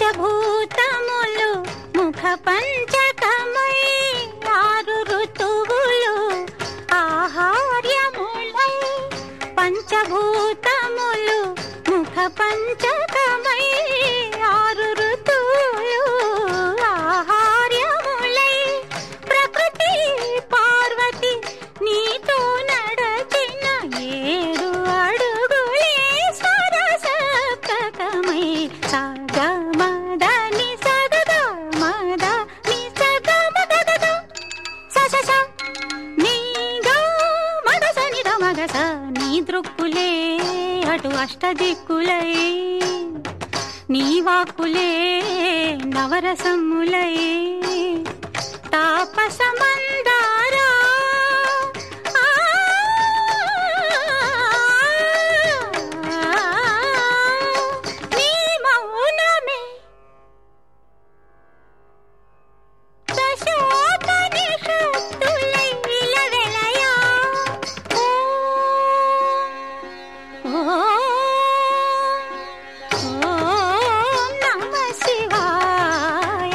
పంచభూతములు ముఖ పంచకమై ఆరు ఋతువులు ఆహార్యములై పంచభూతములు ముఖ పంచకమై ఆరు ఋతువులు ఆహార్యములై ప్రకృతి పార్వతి నీతో నడచిన ఏడు అడుగులే సరసప్రకమై సగ మద ని సగద మద ని సగ మద దద స స స నీ గా మద స ని ద మగ స నీ దృక్కులే అటు అష్టదిక్కులై నీ వాక్కులే నవరసములై తాపసమందారా ఆ, నీ మౌనమే దశోపనిషత్తులై విలవెలయా. ఓం, ఓం నమ శివాయ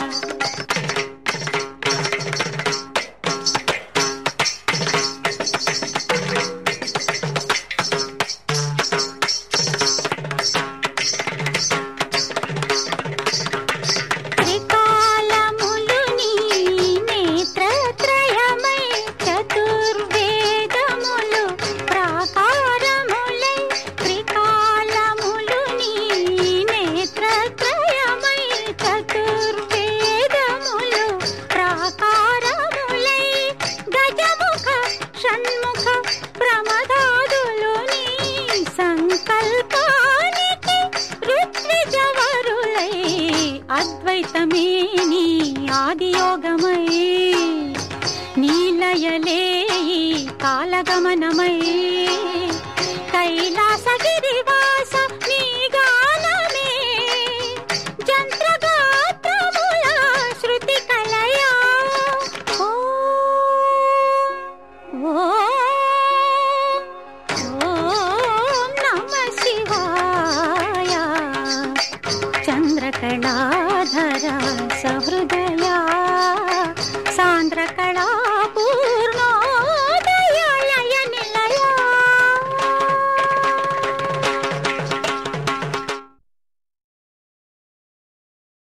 త్రికాలములు నీ నేత్రత్రయమై చతుర్వేదములు ప్రాకారములై త్రికాలములు నీ నేత్రత్రయమై చతుర్వేదములు ప్రాకారములై గజముఖ షణ్ముఖ ప్రమదాదులు నీ సంకల్పానికి ఋత్విజవరులై అద్వైతమే నీ ఆదియోగమై నీలయలే ఈ కాలగమనమై కైలాసగిరివాస నీ గానమే జంత్రగాత్రముల శృతి కలయా ఓం నమ శివాయ చంద్రకళాధర సహృదయా